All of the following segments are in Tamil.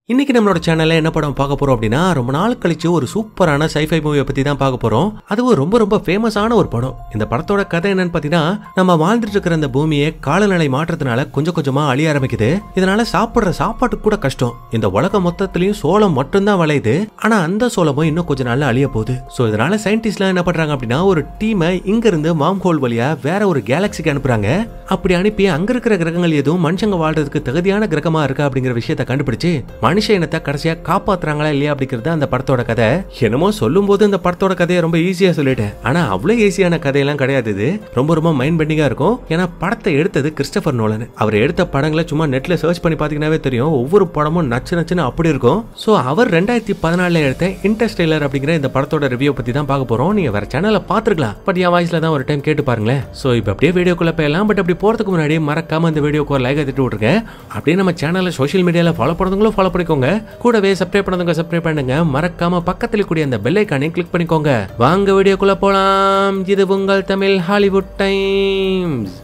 இன்னைக்கு நம்மளோட சேனல்ல என்ன படம் பார்க்க போறோம் அப்படின்னா ரொம்ப நாள் கழிச்சு ஒரு சூப்பரான சைஃபை மூவியை பத்தி தான் பார்க்க போறோம் அதுவும் ரொம்ப ரொம்ப ஃபேமஸான ஒரு படம் இந்த படத்தோட கதை என்னன்னு பாத்தீங்கன்னா நம்ம வாழ்ந்துட்டு இருக்கிற இந்த பூமியை காலநிலை மாற்றத்தினால கொஞ்சம் கொஞ்சமா அழிய ஆரம்பிக்குது இதனால சாப்பிடுற சாப்பாட்டுக்கு கூட கஷ்டம் இந்த உலகம் மொத்தத்திலயும் சோளம் மட்டும்தான் விளையுது ஆனா அந்த சோளமும் இன்னும் கொஞ்ச நாள்ல அழிய போகுது சோ இதனால சயின்டிஸ்ட்லாம் என்ன பண்றாங்க அப்படின்னா ஒரு டீமை இங்க இருந்து மாம் ஹோல் வழியா வேற ஒரு கேலக்சிக்கு அனுப்புறாங்க அப்படி அனுப்பி அங்க இருக்கிற கிரகங்கள் எதுவும் மனுஷங்க வாழ்றதுக்கு தகுதியான கிரகமா இருக்கா அப்படிங்கிற விஷயத்த கண்டுபிடிச்சு மனுஷ இனத்தை கடைசியா காப்பாத்துறாங்களா இல்லையா அப்படிங்கிறது அந்த படத்தோட கதை என்னமோ சொல்லும் போது இந்த படத்தோட கதையை ரொம்ப ஈஸியா சொல்லிட்டேன் ஆனா அவ்வளவு ஈஸியான கதையெல்லாம் கிடையாது இது ரொம்ப ரொம்ப மைண்ட் பெண்டிங்கா இருக்கும் ஏன்னா படத்தை எடுத்தது கிறிஸ்டபர் நோலன் அவர் எடுத்த படங்களை சும்மா நெட்ல சர்ச் பண்ணி பாத்தீங்கன்னாவே தெரியும் ஒவ்வொரு படமும் நச்சு நச்சுன்னு அப்படி இருக்கும் சோ அவர் ரெண்டாயிரத்தி பதினாலுல எடுத்த இன்டர்ஸ்டெய்லர் அப்படிங்கிற இந்த படத்தோட ரிவ்யூ பத்தி தான் பார்க்க போறோம் நீங்க வேற சேனல்ல பாத்துருக்கலாம் பட் என் வாய்ஸ்ல தான் ஒரு டைம் கேட்டு பாருங்களேன் சோ இப்போ அப்படியே வீடியோக்குள்ள போயலாம் பட் அப்படி போறதுக்கு முன்னாடி மறக்காம இந்த வீடியோக்கு ஒரு லைக் தட்டி விட்டுருங்க அப்படியே நம்ம சேனலை சோஷியல் மீடியால ஃபாலோ பண்ணுறவங்களும் ஃபாலோ பண்ணிக்கோங்க கூடவே சப்ஸ்கிரைப் பண்ணதுங்க சப்ஸ்கிரைப் பண்ணுங்க மறக்காம பக்கத்தில் கூடிய அந்த பெல் ஐக்கானையும் கிளிக் பண்ணிக்கோங்க வாங்க வீடியோக்குள்ள போலாம் இது உங்கள் தமிழ் ஹாலிவுட் டைம்ஸ்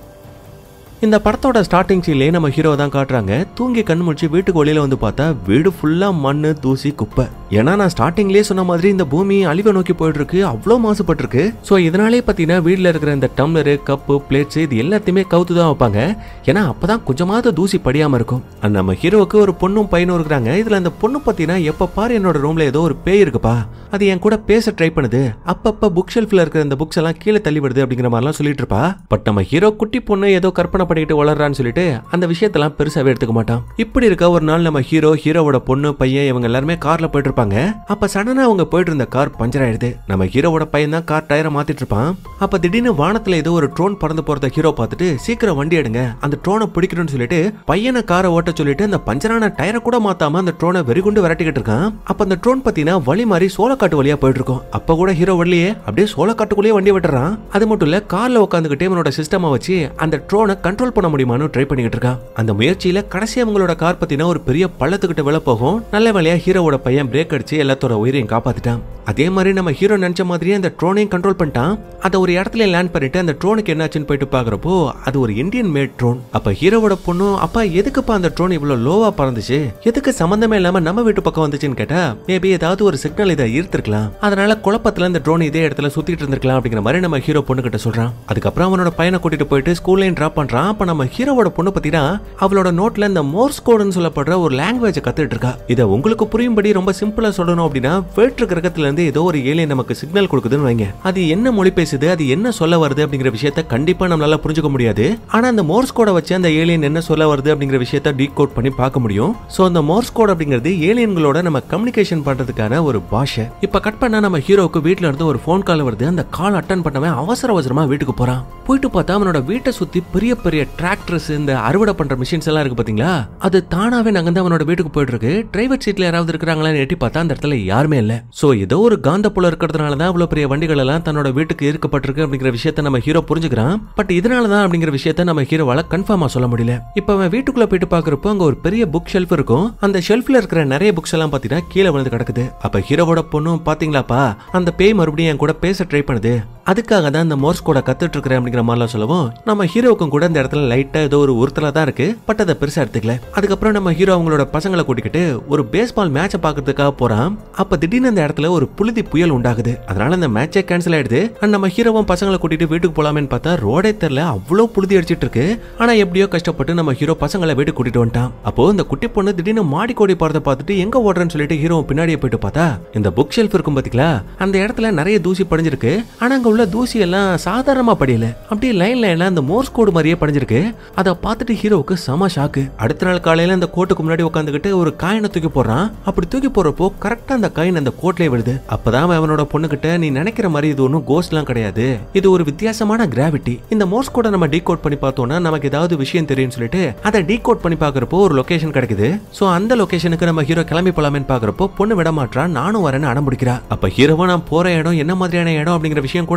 இந்த படத்தோட ஸ்டார்டிங் சீன்லயே நம்ம ஹீரோ தான் காட்டுறாங்க தூங்கி கண் முடிச்சு வீட்டுக்கு வெளியில வந்து பார்த்தா வீடு ஃபுல்லா மண்ணு தூசி குப்பை ஏன்னா நான் ஸ்டார்டிங்லயே சொன்ன மாதிரி இந்த பூமி அழிவை நோக்கி போயிட்டு இருக்கு அவ்வளோ மாசுபட்டு இருக்கு ஸோ இதனாலே பார்த்தீங்கன்னா வீட்டில் இருக்கிற இந்த டம்ளரு கப்பு பிளேட்ஸ் இது எல்லாத்தையுமே கவுத்து தான் வைப்பாங்க ஏன்னா அப்பதான் கொஞ்சமாவது தூசி படியாம இருக்கும் And நம்ம ஹீரோவுக்கு ஒரு பொண்ணும் பையனும் இருக்கிறாங்க இதுல அந்த பொண்ணு பார்த்தீங்கன்னா எப்ப பாரு என்னோட ரூம்ல ஏதோ ஒரு பேய் இருக்குப்பா அது என் கூட பேச ட்ரை பண்ணுது அப்பப்ப புக் ஷெல்ஃப்ல இருக்கிற இந்த புக்ஸ் எல்லாம் கீழே தள்ளி விடுது அப்படிங்கிற மாதிரிலாம் சொல்லிட்டு இருப்பா பட் நம்ம ஹீரோ குட்டி பொண்ணு ஏதோ கற்பனை பண்ணிக்கிட்டு வளர்றான்னு சொல்லிட்டு அந்த விஷயத்தெல்லாம் பெருசாவே எடுத்துக்க மாட்டான் இப்படி இருக்க ஒரு நாள் நம்ம ஹீரோ ஹீரோவோட பொண்ணு பையன் இவங்க எல்லாருமே கார்ல போயிட்டு இருப்பாங்க அப்ப சடனா அவங்க போயிட்டு இருந்த கார் பஞ்சர் ஆயிடுது நம்ம ஹீரோவோட பையன் தான் கார் டயரை மாத்திட்டு இருப்பான் அப்ப திடீர்னு வானத்துல ஏதோ ஒரு ட்ரோன் பறந்து போறத ஹீரோ பார்த்துட்டு சீக்கிரம் வண்டி எடுங்க அந்த ட்ரோனை பிடிக்கணும்னு சொல்லிட்டு பையனை காரை ஓட்ட சொல்லிட்டு அந்த பஞ்சரான டயரை கூட மாத்தாம அந்த ட்ரோனை வெறிகுண்டு விரட்டிக்கிட்டு இருக்கான் அப்ப அந்த ட்ரோன் பாத்தீங்கன்னா வழி மாறி சோளக்காட்டு வழியா போயிட்டு இருக்கும் அப்ப கூட ஹீரோ வழியே அப்படியே சோளக்காட்டுக்குள்ளேயே வண்டி விட்டுறான் அது மட்டும் இல்ல கார்ல உட்காந்துக்கிட்டே இவனோட சிஸ்டமை வச்சு அந்த ட்ரோனை கண்ட்ரோல் பண்ண முடியுமான்னு ட்ரை பண்ணிக்கிட்டு இருக்கான் அந்த முயற்சியில கடைசி அவங்களோட கார் பாத்தீங்கன்னா ஒரு பெரிய பள்ளத்துக்கிட்ட விழ போகும் நல்ல வேலையா ஹீரோவோட பையன் பிரேக் அடிச்சு எல்லாத்தோட உயிரையும் காப்பாத்திட்டான் அதே மாதிரி நம்ம ஹீரோ நினைச்ச மாதிரியே அந்த ட்ரோனையும் கண்ட்ரோல் பண்ணிட்டான் அதை ஒரு இடத்துல லேண்ட் பண்ணிட்டு அந்த ட்ரோனுக்கு என்னாச்சுன்னு போயிட்டு பாக்குறப்போ அது ஒரு இந்தியன் மேட் ட்ரோன் அப்ப ஹீரோவோட பொண்ணும் அப்பா எதுக்குப்பா அந்த ட்ரோன் இவ்வளவு லோவா பறந்துச்சு எதுக்கு சம்பந்தமே இல்லாம நம்ம வீட்டு பக்கம் வந்துச்சுன்னு கேட்டா மேபி ஏதாவது ஒரு சிக்னல் இதை ஈர்த்திருக்கலாம் அதனால குழப்பத்துல இந்த ட்ரோன் இதே இடத்துல சுத்திட்டு இருந்திருக்கலாம் அப்படிங்கிற மாதிரி நம்ம ஹீரோ பொண்ணு கிட்ட சொல்றான் அதுக்கப்புறம் அவனோட பையனை கூட்டிட்டு போயிட்டு ஸ்கூல்லையும் டிராப் பண்றான் அப்ப நம்ம ஹீரோவோட பொண்ணு பத்தினா அவளோட நோட்ல இந்த மோர்ஸ் கோடுன்னு சொல்லப்படுற ஒரு லாங்குவேஜ் கத்துட்டு இருக்கா இதை உங்களுக்கு புரியும்படி ரொம்ப சிம்பிளா சொல்லணும் அப்படின்னா வேற்று கிரகத்துல இருந்து ஏதோ ஒரு ஏலியன் நமக்கு சிக்னல் கொடுக்குதுன்னு வைங்க அது என்ன மொழி பேசுது அது என்ன சொல்ல வருது அப்படிங்கிற விஷயத்த கண்டிப்பா நம்மளால புரிஞ்சுக்க முடியாது ஆனா அந்த மோர்ஸ் கோடை வச்சு அந்த ஏலியன் என்ன சொல்ல வருது அப்படிங்கிற விஷயத்த டீ கோட் பண்ணி பார்க்க முடியும் சோ அந்த மோர்ஸ் கோட் அப்படிங்கிறது ஏலியன்களோட நம்ம கம்யூனிகேஷன் பண்றதுக்கான ஒரு பாஷை இப்ப கட் பண்ணா நம்ம ஹீரோவுக்கு வீட்ல இருந்து ஒரு ஃபோன் கால் வருது அந்த கால் அட்டன் பண்ணவன் அவசர அவசரமா வீட்டுக்கு போறான் போயிட்டு பார்த்தா அவனோட வீட்டை சுத்தி பெரிய பெரிய டிராக்டர்ஸ் இந்த அறுவடை பண்ற மிஷின்ஸ் எல்லாம் இருக்கு பாத்தீங்களா அது தானாவே நகர்ந்து அவனோட வீட்டுக்கு போயிட்டு இருக்கு டிரைவர் சீட்ல யாராவது இருக்கிறாங்களான்னு எட்டி பார்த்தா அந்த இடத்துல யாருமே இல்ல சோ ஏதோ ஒரு காந்த புல இருக்கிறதுனால தான் அவ்வளவு பெரிய வண்டிகள் எல்லாம் தன்னோட வீட்டுக்கு ஈர்க்கப்பட்டிருக்கு அப்படிங்கிற விஷயத்த நம்ம ஹீரோ புரிஞ்சுக்கிறான் பட் இதனால தான் அப்படிங்கிற விஷயத்த நம்ம ஹீரோவால கன்ஃபார்மா சொல்ல முடியல இப்ப அவன் வீட்டுக்குள்ள போயிட்டு பாக்குறப்போ அங்க ஒரு பெரிய புக் ஷெல்ஃப் இருக்கும் அந்த ஷெல்ஃப்ல இருக்கிற நிறைய புக்ஸ் எல்லாம் பாத்தீங்கன்னா கீழே விழுந்து கிடக்குது அப்ப ஹீரோவோட பொண்ணும் பாத்தீங்களாப்பா அந்த பேய் மறுபடியும் என் கூட பேச ட்ரை பண்ணுது அதுக்காக தான் இந்த மோர்ஸ் கூட கத்துட்டு இருக்கிறேன் அப்படிங்கிற மாதிரிலாம் சொல்லவும் நம்ம ஹீரோவுக்கும் கூட இந்த இடத்துல லைட்டா ஏதோ ஒரு உறுத்தலா தான் இருக்கு பட் அதை பெருசா எடுத்துக்கல அதுக்கப்புறம் நம்ம ஹீரோ அவங்களோட பசங்களை கூட்டிக்கிட்டு ஒரு பேஸ்பால் மேட்சை பாக்குறதுக்காக போறான் அப்ப திடீர்னு அந்த இடத்துல ஒரு புழுதி புயல் உண்டாகுது அதனால அந்த மேட்சே கேன்சல் ஆயிடுது அண்ட் நம்ம ஹீரோவும் பசங்களை கூட்டிட்டு வீட்டுக்கு போலாமேன்னு பார்த்தா ரோடே தெரியல அவ்வளவு புழுதி அடிச்சிட்டு இருக்கு ஆனா எப்படியோ கஷ்டப்பட்டு நம்ம ஹீரோ பசங்களை வீட்டுக்கு கூட்டிட்டு வந்துட்டான் அப்போ இந்த குட்டி பொண்ணு திடீர்னு மாடி கோடி போறத பார்த்துட்டு எங்க ஓடுறேன்னு சொல்லிட்டு ஹீரோ பின்னாடியே போயிட்டு பார்த்தா இந்த புக் ஷெல்ஃப் இருக்கும் பாத்தீங்களா அந்த இடத்துல நிறைய தூசி படிஞ்சிருக்கு ஆனா அங்க உள்ள தூசி எல்லாம் சாதாரணமா படியல அப்படியே லைன் லைன்ல அந்த மோர்ஸ் கோடு மாதிரியே படிஞ்சிருக்கு அதை பார்த்துட்டு ஹீரோவுக்கு செம ஷாக்கு அடுத்த நாள் காலையில அந்த கோட்டுக்கு முன்னாடி உட்காந்துக்கிட்டு ஒரு காயினை தூக்கி போடுறான் அப்படி தூக்கி போறப்போ கரெக்டா அந்த காயின் அந்த கோட்லயே விழுது அப்பதான் அவன் அவனோட பொண்ணுகிட்ட நீ நினைக்கிற மாதிரி இது ஒன்றும் கோஸ்ட்லாம் கிடையாது இது ஒரு வித்தியாசமான கிராவிட்டி இந்த மோர்ஸ் கோடை நம்ம டீகோட் பண்ணி பார்த்தோம்னா நமக்கு ஏதாவது விஷயம் தெரியும்னு சொல்லிட்டு அதை டீகோட் பண்ணி பார்க்கறப்போ ஒரு லொகேஷன் கிடைக்குது சோ அந்த லொகேஷனுக்கு நம்ம ஹீரோ கிளம்பி போலாமேன்னு பார்க்கறப்போ பொண்ணு விட மாட்டான் நானும் வரேன்னு அடம் பிடிக்கிறா அப்ப ஹீரோவா நான் போற இடம் என்ன மாதிரியான இடம் அப்படிங்கிற விஷயம் கூட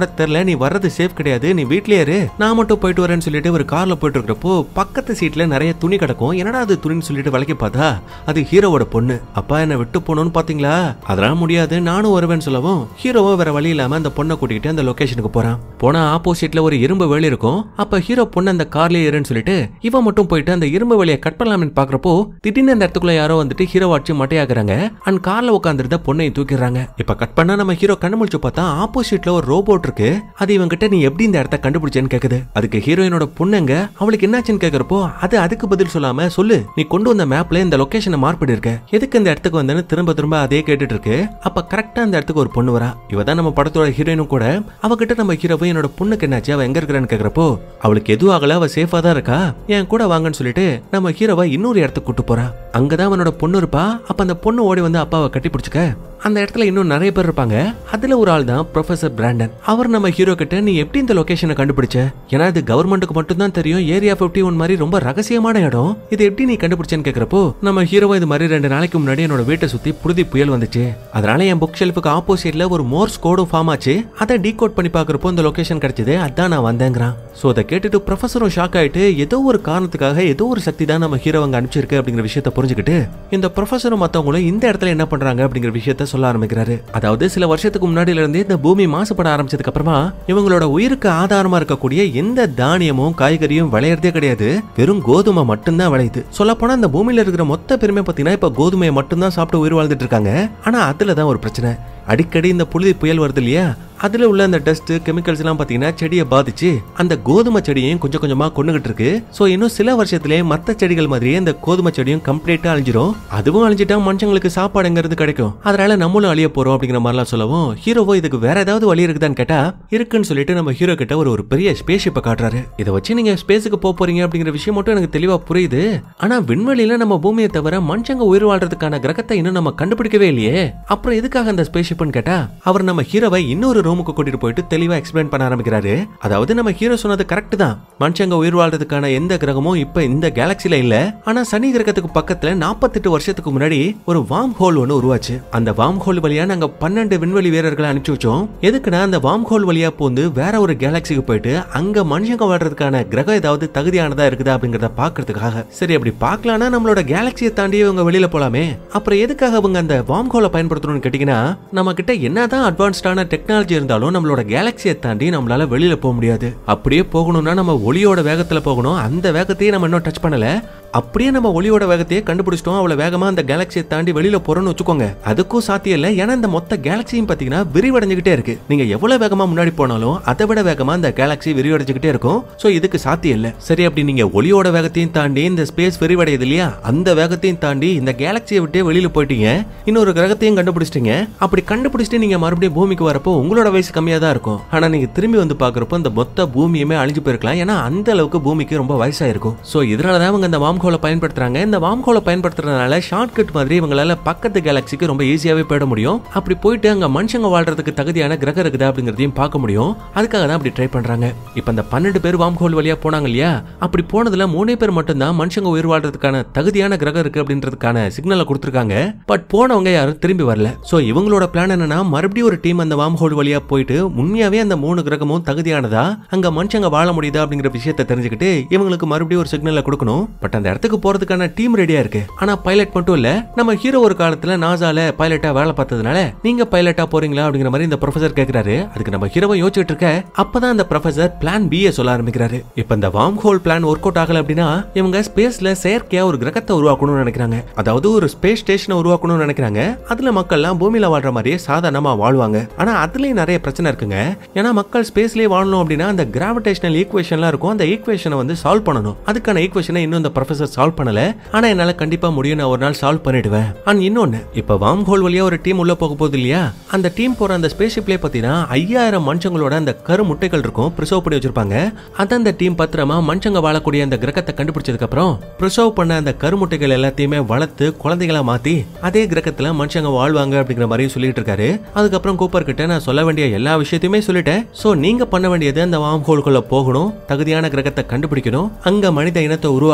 கூட தெரியல நீ வர்றது சேஃப் கிடையாது நீ வீட்லயே இரு நான் மட்டும் போயிட்டு வரேன்னு சொல்லிட்டு ஒரு கார்ல போயிட்டு இருக்கிறப்போ பக்கத்து சீட்ல நிறைய துணி கிடக்கும் என்னடா அது துணின்னு சொல்லிட்டு விலைக்கு பார்த்தா அது ஹீரோவோட பொண்ணு அப்பா என்ன விட்டு போகணும்னு பாத்தீங்களா அதெல்லாம் முடியாது நானும் வருவேன்னு சொல்லவும் ஹீரோவும் வேற வழி இல்லாம அந்த பொண்ணை கூட்டிகிட்டு அந்த லொகேஷனுக்கு போறான் போனா ஆப்போசிட்ல ஒரு இரும்பு வேலி இருக்கும் அப்ப ஹீரோ பொண்ணு அந்த கார்லயே ஏறுன்னு சொல்லிட்டு இவன் மட்டும் போயிட்டு அந்த இரும்பு வேலையை கட் பண்ணலாம்னு பாக்குறப்போ திடீர்னு அந்த இடத்துக்குள்ள யாரோ வந்துட்டு ஹீரோ அடிச்சு மட்டையாக்குறாங்க அண்ட் கார்ல உட்காந்துருந்த பொண்ணையை தூக்கிடுறாங்க இப்ப கட் பண்ணா நம்ம ஹீரோ கண்ணு முழிச்சு பார்த்தா ஆப்போசிட்ல ஒரு ரோபோட் இருக்கு அது இவன் கிட்ட நீ எப்படி இந்த இடத்த கண்டுபிடிச்சேன்னு கேக்குது அதுக்கு ஹீரோயினோட பொண்ணுங்க அவளுக்கு என்னாச்சுன்னு கேக்குறப்போ அது அதுக்கு பதில் சொல்லாம சொல்லு நீ கொண்டு வந்த மேப்ல இந்த லொகேஷனை மார்க் பண்ணிருக்க எதுக்கு இந்த இடத்துக்கு வந்தேன்னு திரும்ப திரும்ப அதே கேட்டுட்டு இருக்கு அப்ப கரெக்டா அந்த இடத்துக்கு ஒரு பொண்ணு வரா இவ தான் நம்ம படத்தோட ஹீரோயினும் கூட அவகிட்ட நம்ம ஹீரோவை என்னோட பொண்ணுக்கு என்னாச்சு அவ எங்க இருக்கிறான்னு கேக்குறப்போ அவளுக்கு எதுவும் ஆகல அவ சேஃபா தான் இருக்கா என் கூட வாங்கன்னு சொல்லிட்டு நம்ம ஹீரோவை இன்னொரு இடத்துக்கு கூட்டு போறா அங்கதான் அவனோட பொண்ணு இருப்பா அப்ப அந்த பொண்ணு ஓடி வந்து அப்பாவை கட்டி பிடிச்சுக்க அந்த இடத்துல இன்னும் நிறைய பேர் இருப்பாங்க அதுல ஒரு ஆள் தான் ப்ரொஃபசர் பிராண்டன் அவர் நம்ம ஹீரோ கிட்ட நீ எப்படி இந்த லொகேஷனை கண்டுபிடிச்ச ஏன்னா இது கவர்மெண்ட்டுக்கு மட்டும் தான் தெரியும் ஏரியா 51 ஒன் மாதிரி ரொம்ப ரகசியமான இடம் இது எப்படி நீ கண்டுபிடிச்சேன்னு கேக்குறப்போ நம்ம ஹீரோவை இது மாதிரி ரெண்டு நாளைக்கு முன்னாடி என்னோட வீட்டை சுத்தி புழுதி புயல் வந்துச்சு அதனால என் புக் ஷெல்ஃபுக்கு ஆப்போசிட்ல ஒரு மோர்ஸ் கோடும் ஃபார்ம் ஆச்சு அதை டீகோட் பண்ணி பாக்குறப்போ இந்த லொகேஷன் கிடைச்சது அதான் நான் வந்தேங்கிறான் சோ அதை கேட்டுட்டு ப்ரொஃபஸரும் ஷாக் ஆயிட்டு ஏதோ ஒரு காரணத்துக்காக ஏதோ ஒரு சக்தி தான் நம்ம ஹீரோ அங்க அனுப்பிச்சிருக்கு அப்படிங்கிற விஷயத்த புரிஞ்சுக்கிட்டு இந்த ப்ரொஃபஸரும் மத்தவங்களும் இந்த இடத்துல என்ன பண்றாங்க அப்படிங்கிற விஷயத்த சொல்ல ஆரம்பிக்கிறாரு அதாவது சில வருஷத்துக்கு முன்னாடில இருந்தே இந்த பூமி மாசுபட ஆரம்பிச்சதுக்கு அப்புறமா இவங்களோட உயிருக்கு ஆதாரமா இருக்கக்கூடிய எந்த தானியமும் காய்கறியும் விளையறதே கிடையாது வெறும் கோதுமை மட்டும்தான் விளையுது சொல்ல போனா இந்த பூமியில இருக்கிற மொத்த பெருமை பாத்தீங்கன்னா இப்ப கோதுமையை மட்டும்தான் சாப்பிட்டு உயிர் வாழ்ந்துட்டு இருக்காங்க ஆனா அதுல தான் ஒரு பிரச்சனை அடிக்கடி இந்த புழுதி புயல் வருது இல்லையா அதுல உள்ள அந்த டஸ்ட் கெமிக்கல்ஸ் எல்லாம் பாத்தீங்கன்னா செடியை பாதிச்சு அந்த கோதுமை செடியையும் கொஞ்சம் கொஞ்சமா கொண்டுகிட்டு இருக்கு சோ இன்னும் சில வருஷத்திலே மத்த செடிகள் மாதிரியே இந்த கோதுமை செடியும் கம்ப்ளீட்டா அழிஞ்சிரும் அதுவும் அழிஞ்சிட்டா மனுஷங்களுக்கு சாப்பாடுங்கிறது கிடைக்கும் அதனால நம்மளும் அழிய போறோம் அப்படிங்கிற மாதிரிலாம் சொல்லவும் ஹீரோவோ இதுக்கு வேற ஏதாவது வழி இருக்குதான்னு கேட்டா இருக்குன்னு சொல்லிட்டு நம்ம ஹீரோ கிட்ட ஒரு ஒரு பெரிய ஸ்பேஸ்ஷிப்பை காட்டுறாரு இதை வச்சு நீங்க ஸ்பேஸுக்கு போக போறீங்க அப்படிங்கிற விஷயம் மட்டும் எனக்கு தெளிவா புரியுது ஆனா விண்வெளியில நம்ம பூமியை தவிர மனுஷங்க உயிர் வாழ்றதுக்கான கிரகத்தை இன்னும் நம்ம கண்டுபிடிக்கவே இல்லையே அப்புறம் எதுக்காக அந்த ஸ்பேஸ்ஷிப்னு கேட்டா அவர் நம்ம ஹீரோவை இன்னொரு ரூமுக்கு கூட்டிட்டு போயிட்டு தெளிவா எக்ஸ்பிளைன் பண்ண ஆரம்பிக்கிறாரு அதாவது நம்ம ஹீரோ சொன்னது கரெக்ட் தான் மனுஷங்க உயிர் வாழ்றதுக்கான எந்த கிரகமும் இப்ப இந்த கேலக்சில இல்ல ஆனா சனி கிரகத்துக்கு பக்கத்துல 48 வருஷத்துக்கு முன்னாடி ஒரு வார்ம் ஹோல் ஒன்று உருவாச்சு அந்த வார்ம் ஹோல் வழியா நாங்க பன்னெண்டு விண்வெளி வீரர்களை அனுப்பிச்சு வச்சோம் எதுக்குன்னா அந்த வார்ம் ஹோல் வழியா போந்து வேற ஒரு கேலக்சிக்கு போயிட்டு அங்க மனுஷங்க வாழ்றதுக்கான கிரகம் ஏதாவது தகுதியானதா இருக்குதா அப்படிங்கறத பாக்குறதுக்காக சரி அப்படி பார்க்கலாம்னா நம்மளோட கேலக்சியை தாண்டி இவங்க வெளியில போலாமே அப்புறம் எதுக்காக அவங்க அந்த வார்ம் ஹோலை பயன்படுத்தணும்னு கேட்டீங்கன்னா நம்ம கிட்ட என்னதான் அட்வான்ஸ்டான டெக்னாலஜி இருந்தாலும் நம்மளோட கேலக்சியை தாண்டி நம்மளால வெளியில போக முடியாது அப்படியே போகணும்னா நம்ம ஒளியோட வேகத்துல போகணும் அந்த வேகத்தையே நம்ம இன்னும் டச் பண்ணல அப்படியே நம்ம ஒளியோட வேகத்தையே கண்டுபிடிச்சிட்டோம் அவ்வளவு வேகமா அந்த கேலக்சியை தாண்டி வெளியில போறோம்னு வச்சுக்கோங்க அதுக்கும் சாத்தியம் இல்ல ஏன்னா இந்த மொத்த கேலக்சியும் பாத்தீங்கன்னா விரிவடைஞ்சுகிட்டே இருக்கு நீங்க எவ்வளவு வேகமா முன்னாடி போனாலும் அதை விட வேகமா இந்த கேலக்சி விரிவடைஞ்சுகிட்டே இருக்கும் சோ இதுக்கு சாத்தியம் இல்ல சரி அப்படி நீங்க ஒளியோட வேகத்தையும் தாண்டி இந்த ஸ்பேஸ் விரிவடையுது இல்லையா அந்த வேகத்தையும் தாண்டி இந்த கேலக்சியை விட்டே வெளியில போயிட்டீங்க இன்னொரு கிரகத்தையும் கண்டுபிடிச்சிட்டீங்க அப்படி கண்டுபிடிச்சிட்டு நீங்க மறுபடியும் பூமிக்கு வரப்போ உங்களோட வயசு கம்மியா தான் இருக்கும் ஆனா நீங்க திரும்பி வந்து பாக்குறப்போ இந்த மொத்த பூமியுமே அழிஞ்சு போயிருக்கலாம் ஏன்னா அந்த அளவுக்கு பூமிக்கு ரொம்ப வயசாயிருக்கும் சோ இதனாலதான் அவங்க இந்த வாம்கோலை பயன்படுத்துறாங்க இந்த வாம்கோலை பயன்படுத்துறதுனால ஷார்ட் கட் மாதிரி இவங்களால பக்கத்து கேலக்சிக்கு ரொம்ப ஈஸியாவே போயிட முடியும் அப்படி போயிட்டு அங்க மனுஷங்க வாழ்றதுக்கு தகுதியான கிரகம் இருக்குதா அப்படிங்கறதையும் பார்க்க முடியும் அதுக்காக தான் அப்படி ட்ரை பண்றாங்க இப்ப இந்த பன்னெண்டு பேர் வாம்கோல் வழியா போனாங்க இல்லையா அப்படி போனதுல மூணே பேர் மட்டும்தான் மனுஷங்க உயிர் வாழ்றதுக்கான தகுதியான கிரகம் இருக்கு அப்படின்றதுக்கான சிக்னலை கொடுத்துருக்காங்க பட் போனவங்க யாரும் திரும்பி வரல சோ இவங்களோட பிளான் என்னன்னா மறுபடியும் ஒரு டீம் அந்த வாம் ஹோல் வழியா போயிட்டு உண்மையாவே அந்த மூணு கிரகமும் தகுதியானதா அங்க மனுஷங்க வாழ முடியுதா அப்படிங்கிற விஷயத்தை தெரிஞ்சுக்கிட்டு இவங்களுக்கு மறுபடியும் ஒரு சிக்னலை கொடுக்கணும் பட் அந்த இடத்துக்கு போறதுக்கான டீம் ரெடியா இருக்கு ஆனா பைலட் மட்டும் இல்ல நம்ம ஹீரோ ஒரு காலத்துல நாசால பைலட்டா வேலை பார்த்ததுனால நீங்க பைலட்டா போறீங்களா அப்படிங்கிற மாதிரி இந்த ப்ரொஃபசர் கேக்குறாரு அதுக்கு நம்ம ஹீரோவை யோசிச்சுட்டு இருக்க அப்பதான் அந்த ப்ரொஃபசர் பிளான் பி சொல்ல ஆரம்பிக்கிறாரு இப்ப இந்த wormhole plan work out ஆகல அப்படின்னா இவங்க ஸ்பேஸ்ல செயற்கையா ஒரு கிரகத்தை உருவாக்கணும்னு நினைக்கிறாங்க அதாவது ஒரு ஸ்பேஸ் ஸ்டேஷனை உருவாக்கணும்னு நினைக்கிறாங்க அதுல மக்கள்லாம் பூமியில வாழ்ற மாதிரியே சாதாரணமா வாழ்வாங்க ஆனா அதுலயும் நிறைய பிரச்சனை இருக்குங்க ஏன்னா மக்கள் ஸ்பேஸ்லயே வாழணும் அப்படின்னா அந்த கிராவிடேஷனல் ஈக்குவேஷன்லாம் இருக்கும் அந்த ஈக்குவேஷனை வந்து சால்வ் பண்ணணும் அதுக்கான ஈக்குவேஷனை இன்னும் இந்த ப்ரொஃபசர் சால்வ் பண்ணல ஆனா என்னால கண்டிப்பா முடியும் நான் ஒரு நாள் சால்வ் பண்ணிடுவேன் அண்ட் இன்னொன்னு இப்ப வார்ம் ஹோல் வழியா ஒரு டீம் உள்ள போக போகுது இல்லையா அந்த டீம் போற அந்த ஸ்பேஸ் ஷிப்லயே பாத்தீங்கன்னா ஐயாயிரம் மனுஷங்களோட அந்த கரு முட்டைகள் இருக்கும் ப்ரிசர்வ் பண்ணி வச்சிருப்பாங்க அத அந்த டீம் பத்திரமா மனுஷங்க வாழக்கூடிய அந்த கிரகத்தை கண்டுபிடிச்சதுக்கு அப்புறம் ப்ரிசர்வ் பண்ண அந்த கருமுட்டைகள் எல்லாத்தையுமே வளர்த்து குழந்தைகளா மாத்தி அதே கிரகத்துல மனுஷங்க வாழ்வாங்க அப்படிங்கிற மாதிரி சொல்லிட்டு இருக்காரு அதுக்கப்புறம் கூப்பர் கிட்ட நான் சொல்ல வேண்டிய எல்லா விஷயத்தையுமே சொல்லிட்டேன் சோ நீங்க பண்ண வேண்டியது அந்த வார்ம் ஹோல்குள்ள போகணும் தகுதியான கிரகத்தை கண்டுபிடிக்கணும் அங்க மனித இனத்தை உருவாக்கணும்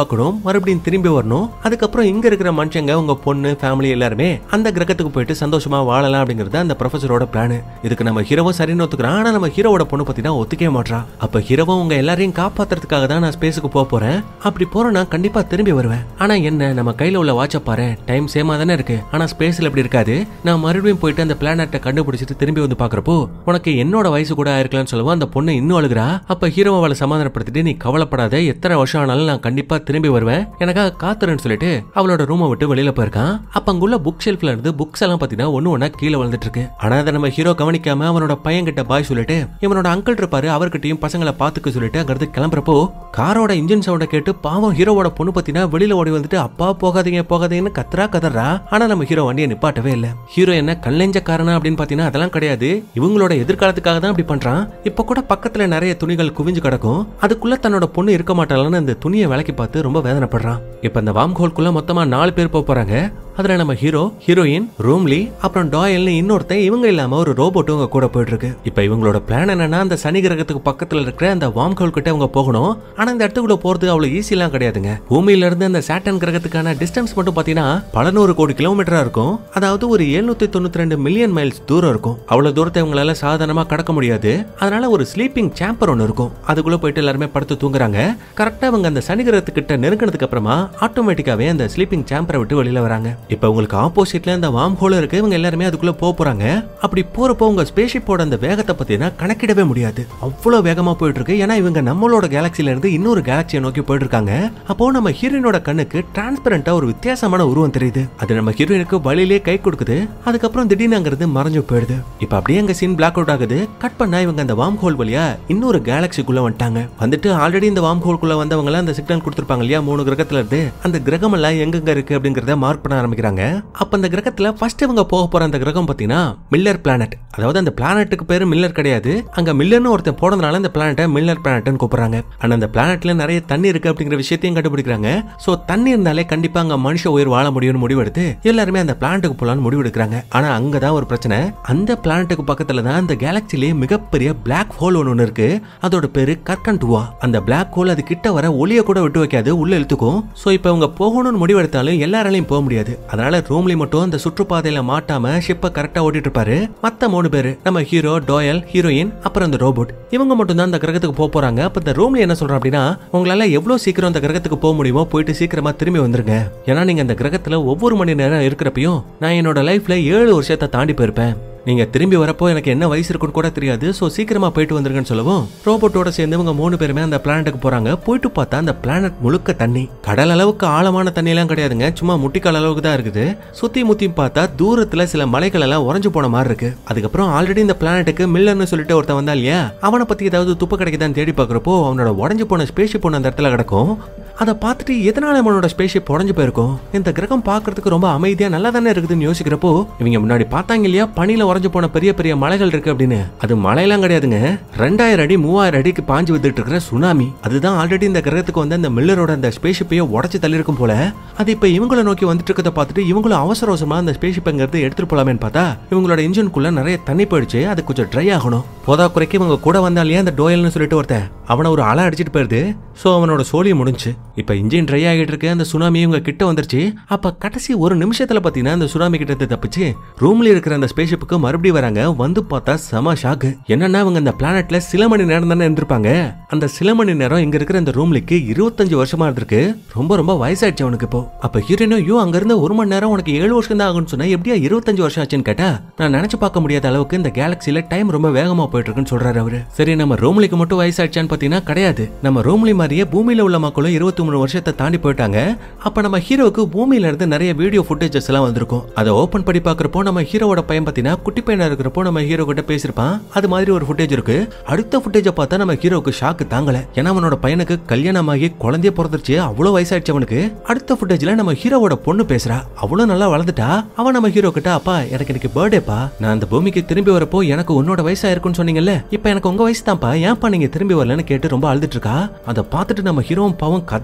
மறுபடியும் திரும்பி வரணும் அதுக்கப்புறம் இங்க இருக்கிற மனுஷங்க உங்க பொண்ணு ஃபேமிலி எல்லாருமே அந்த கிரகத்துக்கு போயிட்டு சந்தோஷமா வாழலாம் அப்படிங்கறது அந்த ப்ரொஃபஸரோட பிளான் இதுக்கு நம்ம ஹீரோவும் சரின்னு ஒத்துக்கிறான் ஆனா நம்ம ஹீரோவோட பொண்ணு பத்தினா ஒத்துக்கவே மாட்டான் அப்ப ஹீரோவும் உங்க எல்லாரையும் காப்பாத்துறதுக்காக தான் நான் ஸ்பேஸுக்கு போக போறேன் அப்படி போறேன்னா கண்டிப்பா திரும்பி வருவேன் ஆனா என்ன நம்ம கையில உள்ள வாட்ச பாரு டைம் சேமா தானே இருக்கு ஆனா ஸ்பேஸ்ல அப்படி இருக்காது நான் மறுபடியும் போயிட்டு அந்த பிளானட்டை கண்டுபிடிச்சிட்டு திரும்பி வந்து பாக்குறப்போ உனக்கு என்னோட வயசு கூட ஆயிருக்கலாம்னு சொல்லுவோம் அந்த பொண்ணு இன்னும் அழுகுறா அப்ப ஹீரோ அவளை சமாதானப்படுத்திட்டு நீ கவலைப்படாத எத்தனை வருஷம் ஆனாலும் நான் கண்டிப்பா திரும்பி வருவேன் எனக்காக காத்துறேன்னு சொல்லிட்டு அவளோட ரூமை விட்டு வெளியில போயிருக்கான் அப்ப அங்குள்ள புக் ஷெல்ஃப்ல இருந்து புக்ஸ் எல்லாம் பாத்தீங்கன்னா ஒண்ணு ஒண்ணா கீழே விழுந்துட்டு இருக்கு ஆனா அதை நம்ம ஹீரோ கவனிக்காம அவனோட பையன் கிட்ட பாய் சொல்லிட்டு இவனோட அங்கிள் இருப்பாரு அவர்கிட்டயும் பசங்களை பாத்துக்க சொல்லிட்டு அங்கிருந்து கிளம்புறப்போ காரோட இன்ஜின் சவுண்ட கேட்டு பாவம் ஹீரோவோட பொண்ணு பத்தினா வெளியில ஓடி வந்துட்டு அப்பா போகாதீங்க போகாதீங்கன்னு கத்துறா கதறா ஆனா நம்ம ஹீரோ வண்டியை நிப்பாட்டவே இல்ல ஹீரோ என்ன கல்லெஞ்ச காரணம் அப்படின்னு பாத்தீங்கன்னா அதெல்லாம் கிடையாது இவங்களோட எதிர்காலத்துக்காக தான் இப்படி பண்றான் இப்ப கூட பக்கத்துல நிறைய துணிகள் குவிஞ்சு கிடக்கும் அதுக்குள்ள தன்னோட பொண்ணு இருக்க மாட்டாளன்னு அந்த துணியை விலைக்கு பார்த்து ரொம்ப வேதனைப்படுறான் இப்ப இந்த வாம் ஹோல்குள்ள மொத்தமா நாலு பேர் போக போறாங்க அதுல நம்ம ஹீரோ ஹீரோயின் ரூம்லி அப்புறம் டாயல்னு இன்னொருத்தன் இவங்க இல்லாம ஒரு ரோபோட்டும் உங்க கூட போயிட்டு இருக்கு இப்ப இவங்களோட பிளான் என்னன்னா அந்த சனி கிரகத்துக்கு பக்கத்துல இருக்கிற அந்த வாம் ஹோல் கிட்ட இவங்க போகணும் ஆனா இந்த இடத்துக்குள்ள போறது அவ்வளவு ஈஸி எல்லாம் கிடையாதுங்க பூமியில இருந்து அந்த சாட்டன் கிரகத்துக்கான டிஸ்டன்ஸ் மட்டும் பாத்தீங்கன்னா பல நூறு கோடி கிலோமீட்டரா இருக்கும் அதாவது ஒரு எழுநூத்தி தொண்ணூத்தி ரெண்டு மில்லியன் மைல்ஸ் தூரம் இருக்கும் அவ்வளவு தூரத்தை இவங்களால சாதாரணமா கடக்க முடியாது அதனால ஒரு ஸ்லீப்பிங் சேம்பர் ஒன்று இருக்கும் அதுக்குள்ள போயிட்டு எல்லாருமே படுத்து தூங்குறாங்க கரெக்டா அவங்க அந்த சனி கிரகத்துக்கிட்ட நெருங்கினதுக்கு அப்புறமா ஆட்டோமேட்டிக்காவே அந்த ஸ்லீப்பிங் சேம்பரை விட்டு வெளியில வராங்க இப்ப உங்களுக்கு ஆப்போசிட்ல அந்த வாம் ஹோல் இருக்கு இவங்க எல்லாருமே அதுக்குள்ள போக போறாங்க அப்படி போறப்போ உங்க ஸ்பேஷிப்போட அந்த வேகத்தை பத்தினா கணக்கிடவே முடியாது அவ்வளவு வேகமா போயிட்டு இருக்கு ஏன்னா இவங்க நம்மளோட கேலக்சில இருந்து இன்னொரு கேலக்சியை நோக்கி போயிட்டு இருக்காங்க அப்போ நம்ம ஹீரோயினோட கண்ணுக்கு டிரான்ஸ்பரண்டா ஒரு வித்தியாசமான உருவம் தெரியுது அது நம்ம ஹீரோயினுக்கு வழியிலே கை கொடுக்குது அதுக்கப்புறம் திடீர்னு அங்கிருந்து மறைஞ்சு போயிடுது இப்ப அப்படியே அங்க சீன் பிளாக் அவுட் ஆகுது கட் பண்ணா இவங்க அந்த வாம் ஹோல் வழியா இன்னொரு கேலக்சிக்குள்ள வந்துட்டாங்க வந்துட்டு ஆல்ரெடி இந்த வாம் ஹோல்குள்ள வந்தவங்க அந்த சிக்னல் கொடுத்துருப்பாங்க இல்லையா மூணு கிரகத்துல இருந்து அந்த கிரகம் எல்லாம் எங்கெங்க இருக்கு அப்படிங்கறத மார்க் பண்ண ஆரம்பிக்கிறாங்க அப்ப அந்த கிரகத்துல ஃபர்ஸ்ட் இவங்க போக போற அந்த கிரகம் பாத்தீங்கன்னா மில்லர் பிளானட் அதாவது அந்த பிளானட்டுக்கு பேரு மில்லர் கிடையாது அங்க மில்லர்னு ஒருத்தன் போனதுனால அந்த பிளானட்டை மில்லர் பிளானட்னு கூப்பிடுறாங்க ஆனா அந்த பிளானட்ல நிறைய தண்ணி இருக்கு அப்படிங்கிற விஷயத்தையும் கண்டுபிடிக்கிறாங்க சோ தண்ணி இருந்தாலே கண்டிப்பா அங்க மனுஷ உயிர் வாழ முடியும்னு முடிவெடுத்து எல்லாருமே அந்த பிளானட்டுக்கு போலான்னு முடிவெடுக்கிறாங்க ஆனா அங்கதான் ஒரு பிரச்சனை அந்த பிளானட்டுக்கு பக்கத்துல தான் அந்த கேலக்சிலேயே மிகப்பெரிய பிளாக் ஹோல் ஒன்னு இருக்கு அதோட பேரு கர்கன்டுவா அந்த பிளாக் ஹோல் அது கிட்ட வர ஒளிய கூட விட்டு வைக்காது உள்ள இழுத்துக்கும் சோ இப்போ இவங்க போகணும்னு முடிவெடுத்தாலும் எல்லாராலையும் போக முடியாது அதனால ரூம்லி மட்டும் அந்த சுற்றுப்பாதையில மாட்டாம ஷிப்பை கரெக்டா ஓட்டிட்டு இருப்பாரு மத்த மூணு பேரு நம்ம ஹீரோ டோயல் ஹீரோயின் அப்புறம் அந்த ரோபோட் இவங்க மட்டும் தான் அந்த கிரகத்துக்கு போக போறாங்க அப்ப இந்த ரூம்ல என்ன சொல்றோம் அப்படின்னா உங்களால எவ்வளவு சீக்கிரம் அந்த கிரகத்துக்கு போக முடியுமோ போயிட்டு சீக்கிரமா திரும்பி வந்துருங்க ஏன்னா நீங்க அந்த கிரகத்துல ஒவ்வொரு மணி நேரம் இருக்கிறப்பையும் நான் என்னோட லைஃப்ல ஏழு வருஷத்தை தாண்டி போயிருப்பேன் நீங்க திரும்பி வரப்போ எனக்கு என்ன வயசு இருக்குன்னு கூட தெரியாது சோ சீக்கிரமா போயிட்டு வந்துருங்கன்னு சொல்லவும் ரோபோட்டோட சேர்ந்து இவங்க மூணு பேருமே அந்த பிளானட்டுக்கு போறாங்க போயிட்டு பார்த்தா அந்த பிளானட் முழுக்க தண்ணி கடல் அளவுக்கு ஆழமான தண்ணி எல்லாம் கிடையாதுங்க சும்மா முட்டிக்கால் அளவுக்கு தான் இருக்குது சுத்தி முத்தி பார்த்தா தூரத்துல சில மலைகள் எல்லாம் உறைஞ்சு போன மாதிரி இருக்கு அதுக்கப்புறம் ஆல்ரெடி இந்த பிளானட்டுக்கு மில்லர்னு சொல்லிட்டு ஒருத்தன் வந்தா இல்லையா அவனை பத்தி ஏதாவது துப்பு கிடைக்குதான்னு தேடி பார்க்கறப்போ அவனோட உடஞ்சு போன ஸ்பேஸ்ஷிப் ஒன்று அந்த இடத்துல கிடக்கும் அதை பார்த்துட்டு எதனால அவனோட ஸ்பேஸ்ஷிப் உடஞ்சு போயிருக்கும் இந்த கிரகம் பார்க்கறதுக்கு ரொம்ப அமைதியா நல்லா தானே இருக்குதுன்னு யோசிக்கிறப்போ இவங்க முன்னாடி பார்த்தாங்க இல்லையா பனியில உறைஞ்சு போன பெரிய பெரிய மலைகள் இருக்கு அப்படின்னு அது மலையெல்லாம் கிடையாதுங்க ரெண்டாயிரம் அடி மூவாயிரம் அடிக்கு பாஞ்சு வந்துட்டு இருக்கிற சுனாமி அதுதான் ஆல்ரெடி இந்த கிரகத்துக்கு வந்து அந்த மில்லரோட அந்த ஸ்பேஸ்ஷிப்பையே உடச்சு தள்ளிருக்கும் போல அது இப்ப இவங்கள நோக்கி வந்துட்டு இருக்கிறத பார்த்துட்டு இவங்களும் அவசர அவசரமா அந்த ஸ்பேஸ்ஷிப்ங்கிறது எடுத்துட்டு போலாமேன்னு பார்த்தா இவங்களோட இன்ஜினுக்குள்ள நிறைய தண்ணி போயிடுச்சு அது கொஞ்சம் ட்ரை ஆகணும் போதா குறைக்கு இவங்க கூட வந்தாலே அந்த டோயல்னு சொல்லிட்டு ஒருத்தன் அவனை ஒரு அலை அடிச்சிட்டு போயிருது சோ அவனோட சோழியம் முடிஞ்சு இப்ப இன்ஜின் ட்ரை ஆகிட்டு இருக்கு அந்த சுனாமி இவங்க கிட்ட வந்துருச்சு அப்ப கடைசி ஒரு நிமிஷத்துல பாத்தீங்கன்னா அந்த சுனாமி கிட்ட இருந்து தப்பிச்சு ரூம்ல இருக்கிற அந்த ஸ்பேஸ்ஷிப்புக்கு மறுபடியும் வராங்க வந்து பார்த்தா செம ஷாக்கு என்னன்னா அவங்க அந்த பிளானட்ல சில மணி நேரம் தானே இருந்திருப்பாங்க அந்த சில மணி நேரம் இங்க இருக்கிற அந்த ரூம்லிக்கு இருபத்தஞ்சு வருஷமா இருந்திருக்கு ரொம்ப ரொம்ப வயசாயிடுச்சு அவனுக்கு இப்போ அப்ப ஹீரோயினும் யோ அங்க இருந்து ஒரு மணி நேரம் உனக்கு ஏழு வருஷம் தான் ஆகும்னு சொன்னா எப்படியா இருபத்தஞ்சு வருஷம் ஆச்சுன்னு கேட்டா நான் நினைச்சு பார்க்க முடியாத அளவுக்கு இந்த கேலக்சில டைம் ரொம்ப வேகமா போயிட்டு இருக்குன்னு சொல்றாரு அவரு சரி நம்ம ரூம்லிக்கு மட்டும் வயசாயிடுச்சான்னு பாத்தீங்கன்னா கிடையாது நம்ம ரூம்லி மாதிரியே பூமியில உள்ள மக்களும் இருபத்தி மூணு வருஷத்தை தாண்டி போயிட்டாங்க அப்ப நம்ம ஹீரோவுக்கு பூமியில இருந்து நிறைய வீடியோ ஃபுட்டேஜஸ் எல்லாம் வந்திருக்கும் அதை ஓபன் பண்ணி பாக்குறப்போ நம்ம ஹீரோவோட பையன் பாத்தீங்கன்னா குட்டி பையனா இருக்கிறப்போ நம்ம ஹீரோ கிட்ட பேசிருப்பான் அது மாதிரி ஒரு ஃபுட்டேஜ் இருக்கு அடுத்த ஃபுட்டேஜ பார்த்தா நம்ம ஹீரோவுக்கு ஷாக்கு தாங்கல ஏன்னா அவனோட பையனுக்கு கல்யாணம் ஆகி குழந்தைய பிறந்துருச்சு அவ்வளவு வயசாயிடுச்சு அவனுக்கு அடுத்த ஃபுட்டேஜ்ல நம்ம ஹீரோவோட பொண்ணு பேசுறா அவ்வளவு நல்லா வளர்ந்துட்டா அவன் நம்ம ஹீரோ கிட்ட அப்பா எனக்கு இன்னைக்கு பர்த்டேப்பா நான் அந்த பூமிக்கு திரும்பி வரப்போ எனக்கு உன்னோட வயசா இருக்குன்னு சொன்னீங்கல்ல இப்ப எனக்கு உங்க வயசு தான்ப்பா ஏன்ப்பா நீங்க திரும்பி வரலன்னு கேட்டு ரொம்ப அழுதுட்டு இருக்கா அதை பார்த்துட்டு நம்ம ஹீரோவும் பாவம் கதறி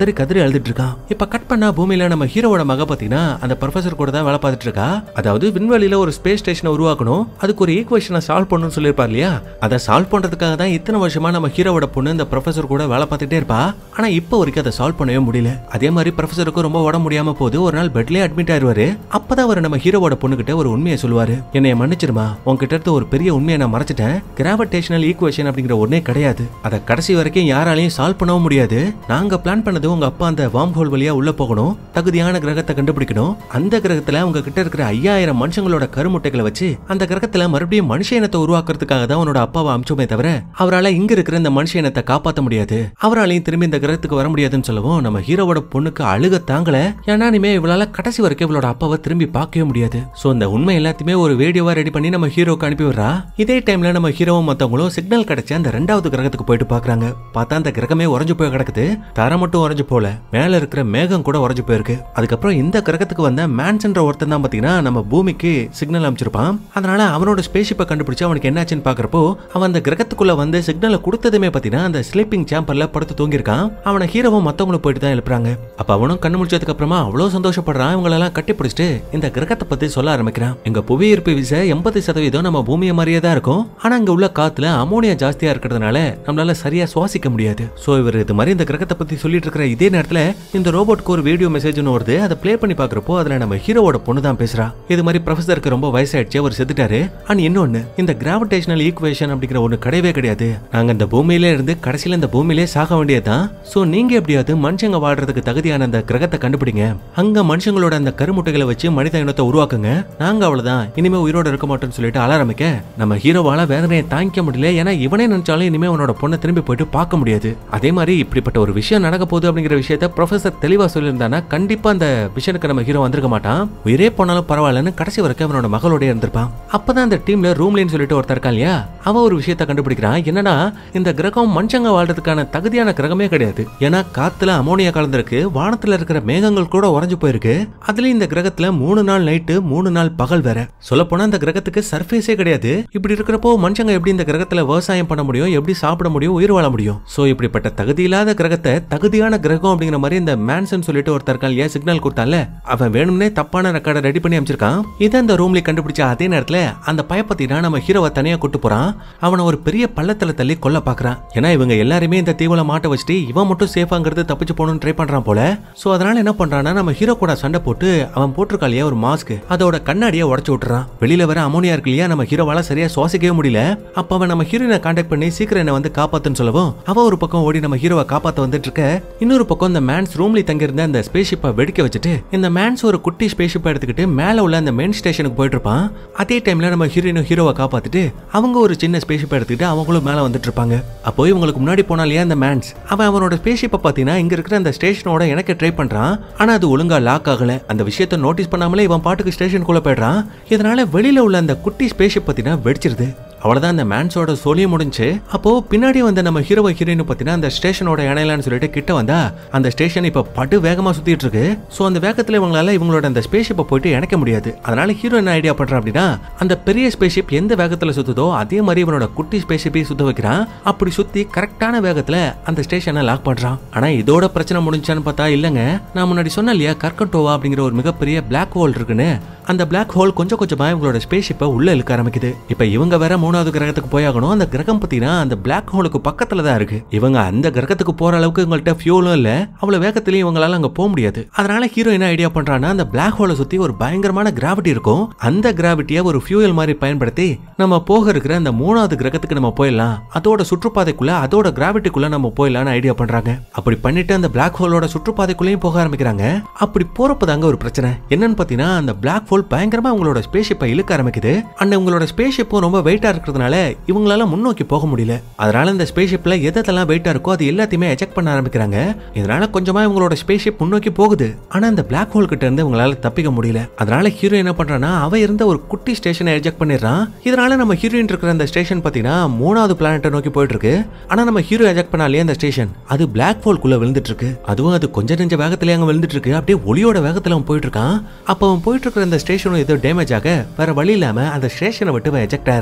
கதறி கதறி அழுதுட்டு இருக்கான் இப்ப கட் பண்ணா பூமியில நம்ம ஹீரோவோட மக பாத்தீங்கன்னா அந்த ப்ரொஃபசர் கூட தான் வேலை பார்த்துட்டு இருக்கா அதாவது விண்வெளியில ஒரு ஸ்பேஸ் ஸ்டேஷனை உருவாக்கணும் அதுக்கு ஒரு ஈக்குவேஷனை சால்வ் பண்ணணும்னு சொல்லியிருப்பார் இல்லையா அதை சால்வ் பண்றதுக்காக தான் இத்தனை வருஷமா நம்ம ஹீரோவோட பொண்ணு இந்த ப்ரொஃபசர் கூட வேலை பார்த்துட்டே இருப்பா ஆனா இப்போ வரைக்கும் அதை சால்வ் பண்ணவே முடியல அதே மாதிரி ப்ரொஃபசருக்கு ரொம்ப உடம்பு முடியாம போது ஒரு நாள் பெட்லயே அட்மிட் ஆயிருவாரு அப்பதான் அவர் நம்ம ஹீரோவோட பொண்ணுகிட்ட ஒரு உண்மையை சொல்லுவாரு என்னைய மன்னிச்சிருமா உன்கிட்ட இருந்து ஒரு பெரிய உண்மையை நான் மறைச்சிட்டேன் கிராவிடேஷனல் ஈக்குவேஷன் அப்படிங்கிற ஒண்ணே கிடையாது அதை கடைசி வரைக்கும் யாராலையும் சால்வ் பண்ணவும் முடியாது நாங்க பிளான் பண்ணது உங்க அப்பா அந்த வார்ம் ஹோல் வழியா உள்ள போகணும் தகுதியான கிரகத்தை கண்டுபிடிக்கணும் அந்த கிரகத்துல உங்க கிட்ட இருக்கிற ஐயாயிரம் மனுஷங்களோட கருமுட்டைகளை வச்சு அந்த கிரகத்துல மறுபடியும் மனுஷ இனத்தை உருவாக்குறதுக்காக தான் உன்னோட அப்பாவை அமிச்சோமே தவிர அவரால இங்க இருக்கிற இந்த மனுஷ இனத்தை காப்பாத்த முடியாது அவராலையும் திரும்பி இந்த கிரகத்துக்கு வர முடியாதுன்னு சொல்லவும் நம்ம ஹீரோவோட பொண்ணுக்கு அழுக தாங்கல ஏன்னா இனிமே இவளால கடைசி வரைக்கும் இவளோட அப்பாவை திரும்பி பார்க்கவே முடியாது சோ இந்த உண்மை எல்லாத்தையுமே ஒரு வீடியோவா ரெடி பண்ணி நம்ம ஹீரோக்கு அனுப்பி விடுறா இதே டைம்ல நம்ம ஹீரோவும் மத்தவங்களும் சிக்னல் கிடைச்ச அந்த ரெண்டாவது கிரகத்துக்கு போயிட்டு பாக்குறாங்க பார்த்தா அந்த கிரகமே உறைஞ்சு போய் கிடக்குது தரை மட்டும் உறைஞ்சு போல மேல இருக்கிற மேகம் கூட உறைஞ்சு போயிருக்கு அதுக்கப்புறம் இந்த கிரகத்துக்கு வந்த மேன்சன்ற ஒருத்தன் தான் பாத்தீங்கன்னா நம்ம பூமிக்கு சிக்னல் அமைச்சிருப்பான் அதனால அவனோட ஸ்பேஷிப்பை கண்டுபிடிச்சு அவனுக்கு என்னாச்சுன்னு பாக்குறப்போ அவன் அந்த கிரகத்துக்குள்ள வந்து சிக்னலை கொடுத்ததுமே பாத்தீங்கன்னா அந்த ஸ்லீப்பிங் சேம்பர்ல படுத்து தூங்கியிருக்கான் அவனை ஹீரோவும் மத்தவங்களும் போயிட்டு தான் எழுப்புறாங்க அப்ப அவனும் கண்ணு முடிச்சதுக்கு அப்புறமா அவ்வளவு சந்தோஷப்படுறான் இவங்களெல்லாம் கட்டி பிடிச்சிட்டு இந்த கிரகத்தை பத்தி சொல்ல ஆரம்பிக்கிறான் எங்க புவியீர்ப்பு விசை எண்பது சதவீதம் நம்ம பூமியை மாதிரியே தான் இருக்கும் ஆனா இங்க உள்ள காத்துல அமோனியா ஜாஸ்தியா இருக்கிறதுனால நம்மளால சரியா சுவாசிக்க முடியாது சோ இவர் இது மாதிரி இந்த கிரகத்தை பத்தி சொல்லிட்டு இருக்கிற இதே நேரத்துல இந்த ரோபோட்க்கு ஒரு வீடியோ மெசேஜ் வருது அதை ப்ளே பண்ணி பாக்குறப்போ அதுல நம்ம ஹீரோவோட பொண்ணு தான் பேசுறா இது மாதிரி ப்ரொஃபசருக்கு ரொம்ப வயசாயிடுச்சு அவர் செத்துட்டாரு அண்ட் இன்னொன்னு இந்த கிராவிடேஷனல் ஈக்குவேஷன் அப்படிங்கிற ஒண்ணு கிடையவே கிடையாது நாங்க இந்த பூமியிலே இருந்து கடைசியில இந்த பூமியிலே சாக வேண்டியதுதான் சோ நீங்க எப்படியாவது மனுஷங்க வாழ்றதுக்கு தகுதியான அந்த கிரகத்தை கண்டுபிடிங்க அங்க மனுஷங்களோட அந்த கருமுட்டைகளை வச்சு மனித இனத்தை உருவாக்குங்க நாங்க அவ்வளவுதான் இனிமே உயிரோட இருக்க மாட்டோம்னு சொல்லிட்டு அழ ஆரம்பிக்க நம்ம ஹீரோவால வேதனையை தாங்கிக்க முடியல ஏன்னா இவனே நினைச்சாலும் இனிமே அவனோட பொண்ணை திரும்பி போயிட்டு பார்க்க முடியாது அதே மாதிரி இப்படிப்பட்ட ஒரு விஷயம் நடக்க போகுது அப்படிங்கிற விஷயத்த ப்ரொஃபசர் தெளிவா சொல்லியிருந்தானா கண்டிப்பா அந்த விஷயனுக்கு நம்ம ஹீரோ வந்திருக்க மாட்டான் உயிரே போனாலும் பரவாயில்லன்னு கடைசி வரைக்கும் அவனோட மகளோட இருந்திருப்பான் அப்பதான் அந்த டீம்ல ரூம்லின்னு சொல்லிட்டு ஒருத்தர் இருக்கான் இல்லையா அவன் ஒரு விஷயத்த கண்டுபிடிக்கிறான் என்னன்னா இந்த கிரகம் மனுஷங்க வாழ்றதுக்கான தகுதியான கிரகமே கிடையாது ஏன்னா காத்துல அமோனியா கலந்திருக்கு வானத்துல இருக்கிற மேகங்கள் கூட உறைஞ்சு போயிருக்கு அதுலயும் இந்த கிரகத்துல மூணு நாள் நைட்டு மூணு நாள் பகல் வேற சொல்ல போனா இந்த கிரகத்துக்கு சர்ஃபேஸே கிடையாது இப்படி இருக்கிறப்போ மனுஷங்க எப்படி இந்த கிரகத்துல விவசாயம் பண்ண முடியும் எப்படி சாப்பிட முடியும் உயிர் வாழ முடியும் சோ இப்படிப்பட்ட தகுதி இல்லாத கிரகத்தை தகுதியான கிரகம் அப்படிங்கிற மாதிரி இந்த மேன்சன் சொல்லிட்டு ஒருத்தர் இருக்கான் ஏன் சிக்னல் கொடுத்தால அவன் வேணும்னே தப்பான ரெக்கார்டை ரெடி பண்ணி அமைச்சிருக்கான் இதை அந்த ரூம்ல கண்டுபிடிச்ச அதே நேரத்துல அந்த பயப்பத்தினா நம்ம ஹீரோவை தனியா கூட்டு போறான் அவனை ஒரு பெரிய பள்ளத்துல தள்ளி கொல்ல பாக்குறான் ஏன்னா இவங்க எல்லாருமே இந்த தீவுல மாட்ட வச்சுட்டு இவன் மட்டும் சேஃபாங்கிறது தப்பிச்சு போகணும்னு ட்ரை பண்றான் போல சோ அதனால என்ன பண்றான்னா நம்ம ஹீரோ கூட சண்டை போட்டு அவன் போட்டிருக்கா இல்லையா ஒரு மாஸ்க் அதோட கண்ணாடியை உடச்சு விட்டுறான் வெளியில வர அமோனியா இருக்கு இல்லையா நம்ம ஹீரோவால சரியா சுவாசிக்கவே முடியல அப்ப அவன் நம்ம ஹீரோயினை கான்டாக்ட் பண்ணி சீக்கிரம் என்ன வந்து காப்பாத்துன்னு சொல்லவும் அவ ஒரு பக்கம் ஓடி நம்ம ஹீரோவை காப்பாத்த வந்துட்டு இருக்க இன்னொரு பக்கம் இந்த மேன்ஸ் ரூம்ல தங்கியிருந்த அந்த ஸ்பேஸ் ஷிப்பை வெடிக்க வச்சுட்டு இந்த மேன்ஸ் ஒரு குட்டி ஸ்பேஸ் ஷிப்பை எடுத்துக்கிட்டு மேல உள்ள அந்த மெயின் ஸ்டேஷனுக்கு போயிட்டு இருப்பான் அதே டைம்ல நம்ம ஹீரோயினும் ஹீரோவை காப்பாத்திட்டு அவங்க ஒரு சின்ன ஸ்பேஸ் ஷிப்பை எடுத்துக்கிட்டு அவங்களும் மேல வந்துட்டு இருப்பாங்க அப்போ இவங்களுக்கு முன்னாடி போனா இல்லையா இந்த மேன்ஸ் அவன் அவனோட ஸ்பேஸ் ஷிப்பை பாத்தீங்கன்னா இங்க இருக்கிற அந்த ஸ்டேஷனோட எனக்கு ட்ரை பண்றான் ஆனா அது ஒழுங்கா லாக் ஆகல அந்த விஷயத்தை நோட்டீஸ் பண்ணாமலே இவன் பாட்டுக்கு ஸ்டேஷனுக்குள்ள போயிடுறான் இதனால வெளியில உள்ள அந்த குட்டி ஸ்பேஸ் ஷிப் பாத்தீங்கன்னா வெடிச்சிருது அவ்வளவுதான் அந்த மேன்ஸோட சோலியும் முடிஞ்சு அப்போ பின்னாடி வந்த நம்ம ஹீரோ ஹீரோயின் பாத்தீங்கன்னா அந்த ஸ்டேஷனோட இணையலான்னு சொல்லிட்டு கிட்ட வந்தா அந்த ஸ்டேஷன் இப்ப படு வேகமா சுத்திட்டு இருக்கு சோ அந்த வேகத்துல இவங்களால இவங்களோட அந்த ஸ்பேஸ் ஷிப்பை போயிட்டு இணைக்க முடியாது அதனால ஹீரோ என்ன ஐடியா பண்றான் அப்படின்னா அந்த பெரிய ஸ்பேஸ் ஷிப் எந்த வேகத்துல சுத்துதோ அதே மாதிரி இவனோட குட்டி ஸ்பேஸ் ஷிப்பையும் சுத்த வைக்கிறான் அப்படி சுத்தி கரெக்டான வேகத்துல அந்த ஸ்டேஷனை லாக் பண்றான் ஆனா இதோட பிரச்சனை முடிஞ்சான்னு பார்த்தா இல்லங்க நான் முன்னாடி சொன்னேன் இல்லையா கர்கண்டோவா அப்படிங்கிற ஒரு மிகப்பெரிய பிளாக் ஹோல் இருக்குன்னு அந்த பிளாக் ஹோல் கொஞ்சம் கொஞ்சமா இவங்களோட ஸ்பேஸ் ஷிப்பை உள்ள இழுக்க ஆரம்பிக்குது இப்ப இவங்க வேற மூணாவது கிரகத்துக்கு போயாகணும் அந்த கிரகம் பாத்தீங்கன்னா அந்த பிளாக் ஹோலுக்கு பக்கத்துல தான் இருக்கு இவங்க அந்த கிரகத்துக்கு போற அளவுக்கு இவங்கள்ட்ட ஃபியூலும் இல்ல அவ்வளவு வேகத்திலயும் இவங்களால அங்க போக முடியாது அதனால ஹீரோ என்ன ஐடியா பண்றான்னா அந்த பிளாக் ஹோலை சுத்தி ஒரு பயங்கரமான கிராவிட்டி இருக்கும் அந்த கிராவிட்டியை ஒரு ஃபியூயல் மாதிரி பயன்படுத்தி நம்ம போக இருக்கிற அந்த மூணாவது கிரகத்துக்கு நம்ம போயிடலாம் அதோட சுற்றுப்பாதைக்குள்ள அதோட கிராவிட்டிக்குள்ள நம்ம போயிடலாம்னு ஐடியா பண்றாங்க அப்படி பண்ணிட்டு அந்த பிளாக் ஹோலோட சுற்றுப்பாதைக்குள்ளேயும் போக ஆரம்பிக்கிறாங்க அப்படி போறப்பதாங்க ஒரு பிரச்சனை என்னன்னு பாத்தீங்கன்னா அந்த பிளாக் ஹோல் பயங்கரமா உங்களோட ஸ்பேஸ் ஷிப்பை இழுக்க ஆரம்பிக்குது அண்ட் உங்களோட ஸ்பேஸ் ஷிப்பும் ரொம்ப வெயிட்டா இருக்கிறதுனால இவங்களால முன்னோக்கி போக முடியல அதனால இந்த ஸ்பேஸ் ஷிப்ல எதெல்லாம் வெயிட்டா இருக்கோ அது எல்லாத்தையுமே எஜெக்ட் பண்ண ஆரம்பிக்கிறாங்க இதனால கொஞ்சமா இவங்களோட ஸ்பேஸ் ஷிப் முன்னோக்கி போகுது ஆனா அந்த பிளாக் ஹோல் கிட்ட இருந்து இவங்களால தப்பிக்க முடியல அதனால ஹீரோ என்ன பண்றான்னா அவ இருந்த ஒரு குட்டி ஸ்டேஷனை எஜெக்ட் பண்ணிடுறான் இதனால நம்ம ஹீரோயின் இருக்கிற அந்த ஸ்டேஷன் பாத்தீங்கன்னா மூணாவது பிளானட்டை நோக்கி போயிட்டு இருக்கு ஆனா நம்ம ஹீரோ எஜெக்ட் பண்ணாலே அந்த ஸ்டேஷன் அது பிளாக் ஹோல்குள்ள விழுந்துட்டு இருக்கு அதுவும் அது கொஞ்ச நெஞ்ச வேகத்திலே அங்க விழுந்துட்டு இருக்கு அப்படியே ஒளியோட வேகத்துல அவன் போயிட்டு இருக்கான் அப்ப அவன் போயிட்டு இருக்கிற அந்த ஸ்டேஷனும் ஏதோ டேமேஜ் ஆக வேற வழி இல்லாம அந்த ஸ்டேஷனை விட்டு எஜெக்ட் ஆயிடுறான் இப்ப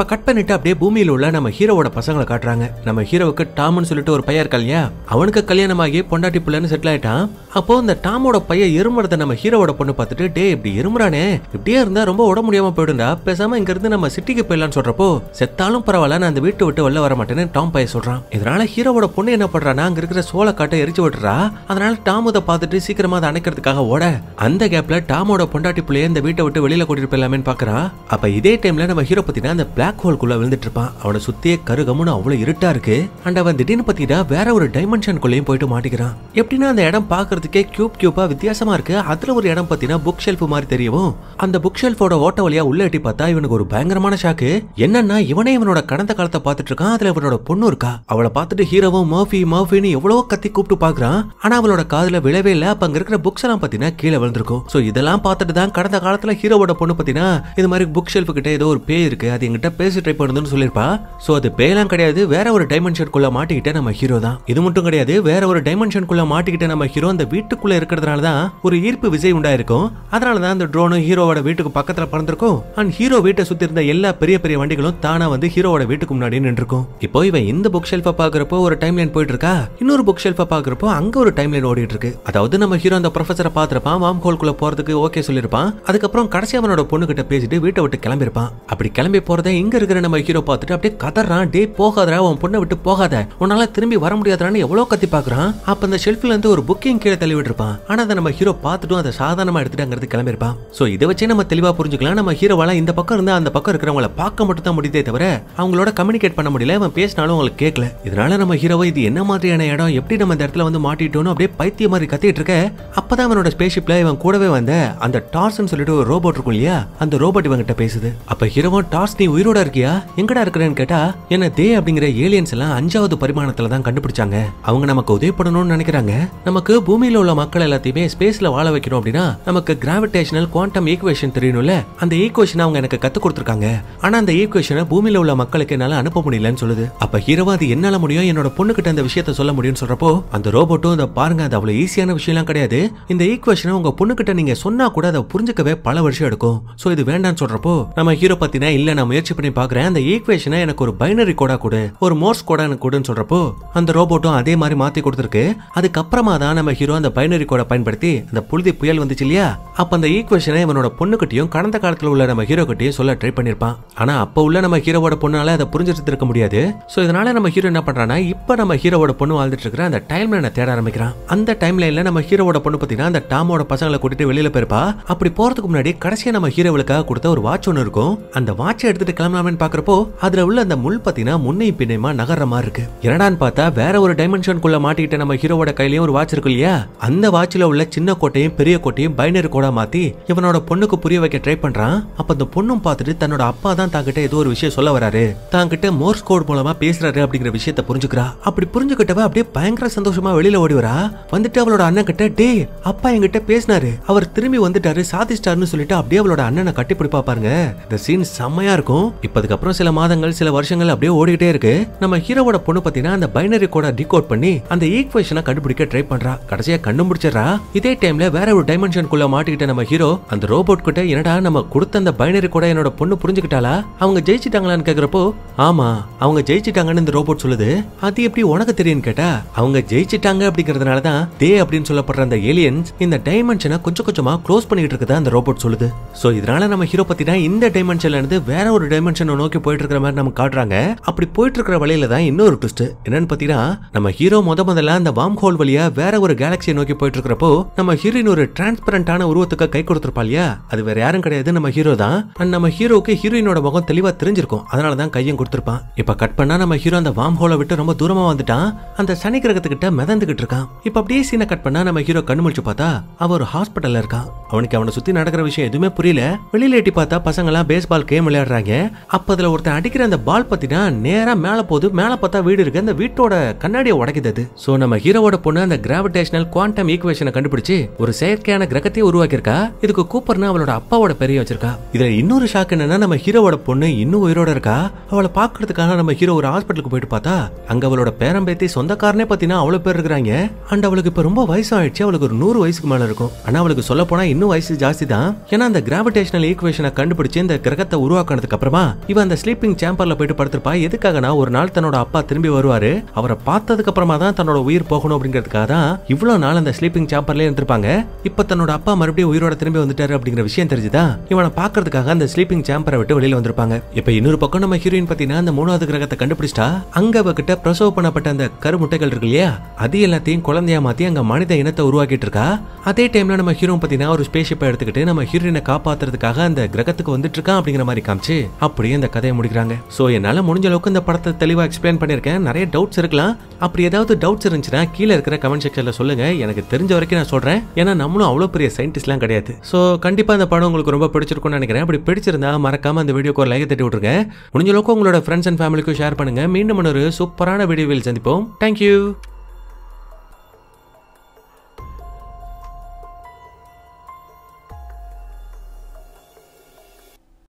இப்ப கட் பண்ணிட்டு அப்படியே பூமியில உள்ள நம்ம ஹீரோவோட பசங்களை காட்டுறாங்க நம்ம ஹீரோவுக்கு டாம்னு சொல்லிட்டு ஒரு பையன் இருக்கா இல்லையா அவனுக்கு கல்யாணம் ஆகி பொண்டாட்டி பிள்ளைன்னு செட்டில் ஆயிட்டான் அப்போ இந்த டாமோட பையன் எருமுறத நம்ம ஹீரோவோட பொண்ணு பார்த்துட்டு டே இப்படி எருமுறானே இப்படியே இருந்தா ரொம்ப உடம்பு முடியாம போயிடும்டா பேசாம இங்க இருந்து நம்ம சிட்டிக்கு போயிடலாம்னு சொல்றப்போ செத்தாலும் பரவாயில்ல நான் அந்த வீட்டை விட்டு வெளில வர மாட்டேன்னு டாம் பையன் சொல்றான் இதனால ஹீரோவோட பொண்ணு என்ன பண்றானா அங்க இருக்கிற சோள காட்டை எரிச்சு விட்டுறா அதனால டாம் இதை பார்த்துட்டு சீக்கிரமா அதை அணைக்கிறதுக்காக ஓட அந்த கேப்ல டாமோட பொண்டாட்டி பிள்ளைய இந்த வீட்டை விட்டு வெளியில கூட்டிட்டு போயிடலாமேன்னு பாக்குறா அப்ப இதே டைம்ல நம்ம ஹீரோ பத்தினா அந்த பிளாக் ஹோல்குள்ள விழுந்துட்டு இருப்பான் அவனை சுத்தியே கருகமுன்னு அவ்வளவு இருட்டா இருக்கு அண்ட் அவன் திடீர்னு பத்தினா வேற ஒரு டைமென்ஷனுக்குள்ளேயும் போயிட்டு மாட்டிக்கிறான் எப்படின்னா அந்த இடம் பாக்குறதுக்கே கியூப் கியூபா வித்தியாசமா இருக்கு அதுல ஒரு இடம் பத்தினா புக் ஷெல்ஃப் மாதிரி தெரியவும் அந்த புக் ஷெல்ஃபோட ஓட்ட வழியா உள்ள எட்டி பார்த்தா இவனுக்கு ஒரு பயங்கரமான ஷாக்கு என்னன்னா இவனே இவனோட கடந்த காலத்தை பார்த்துட்டு இருக்கான் அதுல இவனோட பொண்ணு இருக்கா அவளை பார்த்துட்டு ஹீரோவும் மர்ஃபி மர்ஃபின்னு எவ்வளவோ கத்தி கூப்பிட்டு பாக்குறான் ஆனா அவளோட காதுல விழவே இல்ல அப்ப அங்க இருக்கிற புக்ஸ் எல்லாம் பாத்தீங்கன்னா கீழே விழுந்திருக்கும் சோ இதெல்லாம் பார்த்துட்டு தான் கடந்த காலத்துல ஹீரோவோட பொண்ணு பாத்தீங்கன்னா இது மாதிரி புக் ஷெல்ஃப் கிட்ட ஏதோ ஒரு பேய் இருக்கு அது எங்கிட்ட பேசி ட்ரை பண்ணுதுன்னு சொல்லிருப்பா சோ அது பேயெல்லாம் கிடையாது வேற ஒரு டைமென்ஷனுக்குள்ள மாட்டிக்கிட்ட நம்ம ஹீரோ தான் இது மட்டும் கிடையாது வேற ஒரு டைமென்ஷனுக்குள்ள மாட்டிக்கிட்ட நம்ம ஹீரோ அந்த வீட்டுக்குள்ள இருக்கிறதுனால தான் ஒரு ஈர்ப்பு விசை உண்டாயிருக்கும் அதனால தான் அந்த ட்ரோனு ஹீரோவோட வீட்டுக்கு பக்கத்துல பறந்திருக்கும் அண்ட் ஹீரோ வீட்டை சுத்தி இருந்த எல்லா பெரிய பெரிய வண்டிகளும் தானா வந்து ஹீரோவோட வீட்டுக்கு முன்னாடி நின்றுக்கும் இப்போ இவன் இந்த புக் ஷெல்ஃபை பாக்குறப்போ ஒரு டைம் லைன் போயிட்டு இருக்கா இன்னொரு புக் ஷெல்ஃபை பாக்குறப்போ அங்க ஒரு டைம் லைன் ஓடிட்டு இருக்கு அதாவது நம்ம ஹீரோ அந்த ப்ரொஃபசரை பாத்திருப்பான் வாம் ஹோல்குள்ள போறதுக்கு ஓகே சொல்லிருப்பான் அதுக்கப்புறம் கடைசி அவனோட பொண்ணு கிட்ட பேசிட்டு வீட்டை விட்டு கிளம்பிருப்பான் அப்படி கிளம்பி போறதை இங்க இருக்கிற நம்ம ஹீரோ பார்த்துட்டு அப்படியே கதறான் டே போகாதடா உன் பொண்ணை விட்டு போகாத உன்னால திரும்பி வர முடியாதான்னு எவ்வளவு கத்தி பாக்குறான் அப்ப அந்த ஷெல்ஃப்ல இருந்து ஒரு புக்கிங் கீழே தள்ளி விட்டுருப்பான் ஆனா அதை நம்ம ஹீரோ பார்த்துட்டும் அதை சாதாரணமா எடுத்துட்டு அங்கிருந்து கிளம்பிருப்பான் சோ இதை வச்சே நம்ம தெளிவா புரிஞ்சுக்கலாம் நம்ம ஹீரோவால இந்த பக்கம் இருந்து அந்த பக்கம் இருக்கிறவங்கள பார்க்க மட்டும் தான் முடியுதே தவிர அவங்களோட கம்யூனிகேட் பண்ண முடியல அவன் பேசினாலும் அவங்களுக்கு கேட்கல இதனால நம்ம ஹீரோவை இது என்ன மாதிரியான இடம் எப்படி நம்ம இந்த இடத்துல வந்து மாட்டிட்டோம்னு அப்படியே பைத்திய மாதிரி கத்திட்டு இருக்க அப்பதான் அவனோட ஸ்பேஸ்ஷிப்ல இவன் கூடவே வந்த அந்த டார்ஸ்னு சொல்லிட்டு ஒரு ரோபோட் இருக்கும் இல்லையா அந்த ரோபோட் இவங்கிட்ட பேசுது அப்ப ஹீரோவும் டார்ஸ் நீ உயிரோட இருக்கியா எங்கடா இருக்கிறேன்னு கேட்டா என்ன தே அப்படிங்கிற ஏலியன்ஸ் எல்லாம் அஞ்சாவது பரிமாணத்துல தான் கண்டுபிடிச்சாங்க அவங்க நமக்கு உதவி பண்ணணும்னு நினைக்கிறாங்க நமக்கு பூமியில உள்ள மக்கள் எல்லாத்தையுமே ஸ்பேஸ்ல வாழ வைக்கணும் அப்படின்னா நமக்கு கிராவிடேஷனல் குவாண்டம் ஈக்குவேஷன் தெரியணும்ல அந்த ஈக்குவேஷன் அவங்க எனக்கு கத்து கொடுத்துருக்காங்க ஆனா அந்த ஈக்குவேஷனை பூமியில உள்ள மக்களுக்கு என்னால அனுப்ப முடியலன்னு சொல்லுது அப்ப ஹீரோவா அது என்னால முடியும் என்னோட பொண்ணு கிட்ட அந்த விஷயத்த சொல்ல முடியும்னு சொல்றப்போ அந்த ரோபோட்டும் அதை பாருங்க அது அவ்வளவு ஈஸியான விஷயம்லாம் கிடையாது இந்த ஈக்குவேஷனை உங்க பொண்ணு கிட்ட நீங்க சொன்னா கூட அதை புரிஞ்சுக்கவே பல வருஷம் எடுக்கும் சோ இது வேண்டாம்னு சொல்றப்போ நம்ம ஹீரோ பத்தினா இல்ல நான் முயற்சி பண்ணி பாக்குறேன் அந்த ஈக்குவேஷனை எனக்கு ஒரு பைனரி கோடா கொடு ஒரு மோர்ஸ் கோடா எனக்கு கொடுன்னு சொல்றப்போ அந்த ரோபோட்டும் அதே மாதிரி மாத்தி கொடுத்துருக்கு அதுக்கப்புறமா தான் நம்ம ஹீரோ அந்த பைனரி கோடை பயன்படுத்தி அந்த புழுதி புயல் வந்துச்சு இல்லையா அப்ப அந்த ஈக்குவேஷனை இவனோட பொண்ணுகிட்டயும் கடந்த காலத்துல உள்ள நம்ம ஹீரோ கிட்டயும் சொல்ல ட்ரை பண்ணிருப்பான் ஆனா அப்ப உள்ள நம்ம ஹீரோவோட பொண்ணால அதை புரிஞ்சுட்டு இருக்க முடியாது சோ இதனால நம்ம ஹீரோ என்ன பண்றானா இப்ப நம்ம ஹீரோவோட பொண்ணு வாழ்ந்துட்டு இருக்கிற அந்த டைம் லைனை தேட ஆரம்பிக்கிறான் அந்த டைம் லைன்ல நம்ம ஹீரோவோட பொண்ணு பாத்தீங்கன்னா அந்த டாமோட பசங்களை கூட்டிட்டு வெளியில போயிருப்பா அப்படி போறதுக்கு முன்னாடி கடைசியா நம்ம ஹீரோவுக்காக கொடுத்த ஒரு வாட்ச் ஒன்று இருக்கும் அந்த வாட்சை எடுத்துட்டு கிளம்பலாமேன்னு பாக்குறப்போ அதுல உள்ள அந்த முள் பாத்தீங்கன்னா முன்னையும் பின்னையுமா நகர்ற மாதிரி இருக்கு என்னடான்னு பார்த்தா வேற ஒரு டைமென்ஷனுக்குள்ள மாட்டிக்கிட்ட நம்ம ஹீரோவோட கையிலயும் ஒரு வாட்ச் இருக்கு இல்லையா அந்த வாட்ச்ல உள்ள சின்ன கோட்டையும் பெரிய கோட்டையும் பைனரி கோடா மாத்தி இவனோட பொண்ணுக்கு புரிய வைக்க ட்ரை பண்றான் அப்ப அந்த பொண்ணும் பார்த்துட்டு தன்னோட அப்பா தான் தாங்கிட்ட ஏதோ ஒரு விஷயம் சொல்ல வராரு தாங்கிட்ட மோர்ஸ் கோட் மூலமா பேசுறாரு அப்படிங்கிற விஷயத்த புரிஞ்சுக்கிறா அப்படி புரிஞ்சுக்கிட்டவ அப்படியே பயங்கர சந்தோஷமா வெளியில ஓடி வரா வந்துட்டு அவளோட அண்ணன் கிட்ட டே அப்பா என்கிட்ட பேசினாரு அவர் திரும்பி வந்துட்டாரு சாதிச்சிட்டாருன்னு சொல்லிட்டு அப்படியே அவளோட அண்ணனை கட்டி பிடிப்பா பாருங்க இந்த சீன் செம்மையா இருக்கும் இப்ப அதுக்கப்புறம் சில மாதங்கள் சில வருஷங்கள் அப்படியே ஓடிக்கிட்டே இருக்கு நம்ம ஹீரோவோட பொண்ணு பாத்தீங்கன்னா அந்த பைனரி கோட டிகோட் பண்ணி அந்த ஈக்குவேஷனை கண்டுபிடிக்க ட்ரை பண்றா கடைசியா கண்டுபிடிச்சிடறா இதே டைம்ல வேற ஒரு டைமென்ஷனுக்குள்ள மாட்டிக்கிட்ட நம்ம ஹீரோ அந்த ரோபோட் கிட்ட என்னடா நம்ம கொடுத்த அந்த பைனரி கூட என்னோட பொண்ணு புரிஞ்சுக்கிட்டாளா அவங்க ஜெயிச்சிட்டாங்களான்னு கேக்குறப்போ ஆமா அவங்க ஜெயிச்சிட்டாங்கன்னு இந்த ரோபோட் சொல்லுது அது எப்படி உனக்கு தெரியும்னு கேட்டா அவங்க ஜெயிச்சிட்டாங்க அப்படிங்கறதுனால தான் தே அப்படின்னு சொல்லப்படுற அந்த ஏலியன்ஸ் இந்த டைமென்ஷனை கொஞ்சம் கொஞ்சமா க்ளோஸ் பண்ணிட்டு இருக்கதா அந்த ரோபோட் சொல்லுது சோ இதனால நம்ம ஹீரோ பத்தினா இந்த டைமென்ஷன்ல இருந்து வேற ஒரு டைமென்ஷனை நோக்கி போயிட்டு இருக்கிற மாதிரி நமக்கு காட்டுறாங்க அப்படி போயிட்டு இருக்கிற வழியில தான் இன்னொரு ட்விஸ்ட் என்னன்னு பாத்தீங்கன்னா நம்ம ஹீரோ முத முதல்ல அந்த வாம் ஹோல் வழியா வேற ஒரு கேலக்சியை நோக்கி போயிட்டு இருக்கிறப்போ நம்ம ஹீரோயின் ஒரு டிரான்ஸ்பரண்டான உருவத்துக்கு கை கொடுத்திருப்பா இல்லையா அது வேற யாரும் கிடையாது நம்ம ஹீரோ தான் And நம்ம ஹீரோக்கு ஹீரோயினோட முகம் தெளிவா தெரிஞ்சிருக்கும் அதனால தான் கையும் கொடுத்திருப்பான் இப்ப கட் பண்ணா நம்ம ஹீரோ அந்த வாம் ஹோலை விட்டு ரொம்ப தூரமா வந்துட்டான் அந்த சனி கிரகத்துக்கிட்ட மிதந்துகிட்டு இருக்கான் இப்ப அப்படியே சீனை கட் பண்ணா நம்ம ஹீரோ கண்ணு முழிச்சு பார்த்தா அவ ஒரு ஹாஸ்பிட்டல்ல இருக்கான் அவனுக்கு அவனை சுத்தி நடக்கிற விஷயம் எதுவுமே புரியல வெளியில எட்டி பார்த்தா பசங்க எல்லாம் பேஸ்பால் கேம் விளையாடுறாங்க அப்ப அதுல ஒருத்தன் அடிக்கிற அந்த பால் பத்தினா நேரா மேல போகுது மேல பார்த்தா வீடு இருக்கு அந்த வீட்டோட கண்ணாடியை உடைக்குது அது சோ நம்ம ஹீரோவோட பொண்ணு அந்த கிராவிடேஷனல் குவாண்டம் ஈக்குவேஷனை கண்டுபிடிச்சு ஒரு செயற்கையான கிரகத்தையே உருவாக்கியிருக்கா இதுக்கு கூப்பர்னு அவளோட அப்பாவோட பெரிய வச்சிருக்கா இதுல இன்னொரு ஷாக் என்னன்னா நம்ம ஹீரோவோட பொண்ணு இன்னும் உயிரோட இருக்கா அவளை பாக்குறதுக்காக நம்ம ஹீரோ ஒரு ஹாஸ்பிட்டலுக்கு போயிட்டு பார்த்தா அங்க அவளோட பேரம்பேத்தி சொந்தக்காரனே பாத்தீங்கன்னா அவ்வளவு பேர் இருக்கிறாங்க அண்ட் அவளுக்கு இப்ப ரொம்ப வயசு ஆயிடுச்சு அவளுக்கு ஒரு நூறு வயசுக்கு மேல இருக்கும் ஆனா அவளுக்கு சொல்ல போனா இன்னும் வயசு ஜாஸ்தி தான் ஏன்னா அந்த கிராவிடேஷனல் ஈக்குவேஷனை கண்டுபிடிச்சு இந்த கிரகத்தை உருவாக்குனதுக்கு அப்புறமா இவன் அந்த ஸ்லீப்பிங் சேம்பர்ல போயிட்டு படுத்திருப்பா எதுக்காகனா ஒரு நாள் தன்னோட அப்பா திரும்பி வருவாரு அவரை பார்த்ததுக்கு அப்புறமா தான் தன்னோட உயிர் போகணும் அப்படிங்கிறதுக்காக தான் இவ்வளவு நாள் அந்த ஸ்லீப்பிங் சேம்பர்லயே இருந்திருப்பாங்க இப்ப தன்னோட அப்பா மறுபடியும் உயிரோட திரும்பி வந்துட்டாரு அப்படிங்கிற விஷயம் தெரிஞ்சுதா இவனை பாக்குறதுக்காக அந்த ஸ்லீப்பிங் சேம்பரை விட்டு வெளியில வந்திருப்பாங்க இப்ப இன்னொரு பக்கம் நம்ம ஹீரோயின் பாத்தீங்கன்னா அந்த மூணாவது கிரகத்தை கண்டுபிடிச்சிட்டா அங்க அவகிட்ட பிரசவ பண்ணப்பட்ட அந்த கருமுட்டைகள் இருக்கு இல்லையா அது எல்லாத்தையும் குழந்தையா மாத்தி அங்க மனித இனத்தை உருவாக்கிட்டு இருக்கா அதே டைம்ல நம்ம ஹீரோ பாத்தீங்கன்னா ஒரு ஸ்பேஸ்ஷிப்பை எடுத்துக்கிட்டு நம்ம ஹீரோயினை காப்பாத்துறதுக்காக அந்த கிரகத்துக்கு வந்துட்டு இருக்கான் அப்படிங்கிற மாதிரி காமிச்சு அப்படியே அந்த கதையை முடிக்கிறாங்க சோ என்னால முடிஞ்ச அளவுக்கு இந்த படத்தை தெளிவா எக்ஸ்பிளைன் பண்ணிருக்கேன் நிறைய டவுட்ஸ் இருக்கலாம் அப்படி ஏதாவது டவுட்ஸ் இருந்துச்சுன்னா கீழே இருக்கிற கமெண்ட் செக்ஷன்ல சொல்லுங்க எனக்கு தெரிஞ்ச வரைக்கும் நான் சொல்றேன் ஏன்னா நம்மளும் அவ்வளவு பெரிய சயின்டிஸ்ட்லாம் கிடையாது சோ கண்டிப்பா இந்த படம் உங்களுக்கு ரொம்ப பிடிச்சிருக்கும்னு நினைக்கிறேன் அப்படி பிடிச்சிருந்தா மறக்காம அந்த வீடியோக்கு ஒரு லைக் தட்டி விட்டுருங்க முடிஞ்ச அளவுக்கு உங்களோட ஃப்ரெண்ட்ஸ் அண்ட் ஃபேமிலிக்கும் ஷேர் பண்ணுங்க மீண்டும் ஒரு சூப்பரான வீடியோவில் சந்திப்போம் தேங்க்யூ